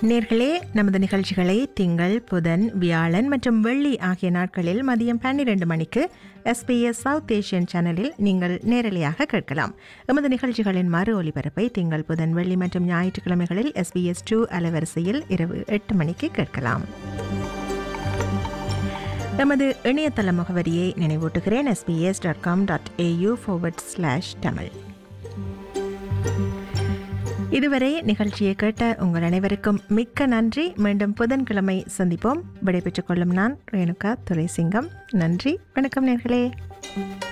நேர்களே நமது நிகழ்ச்சிகளை திங்கள் புதன் வியாழன் மற்றும் வெள்ளி ஆகிய நாட்களில் மதியம் பன்னிரண்டு மணிக்கு எஸ்பிஎஸ் சவுத் ஏஷியன் சேனலில் நீங்கள் நேரலையாக கேட்கலாம் எமது நிகழ்ச்சிகளின் மறு ஒலிபரப்பை திங்கள் புதன் வெள்ளி மற்றும் ஞாயிற்றுக்கிழமைகளில் எஸ்பிஎஸ் டூ அலைவரிசையில் இரவு எட்டு மணிக்கு கேட்கலாம் நமது இணையதள முகவரியை நினைவூட்டுகிறேன் SBS dot com dot AU forward slash Tamil இதுவரை நிகழ்ச்சியை கேட்ட உங்கள் அனைவருக்கும் மிக்க நன்றி மீண்டும் புதன்கிழமை சந்திப்போம் விடைபெற்றுக் கொள்ளும் நான் ரேணுகா துரைசிங்கம் நன்றி வணக்கம் நேர்களே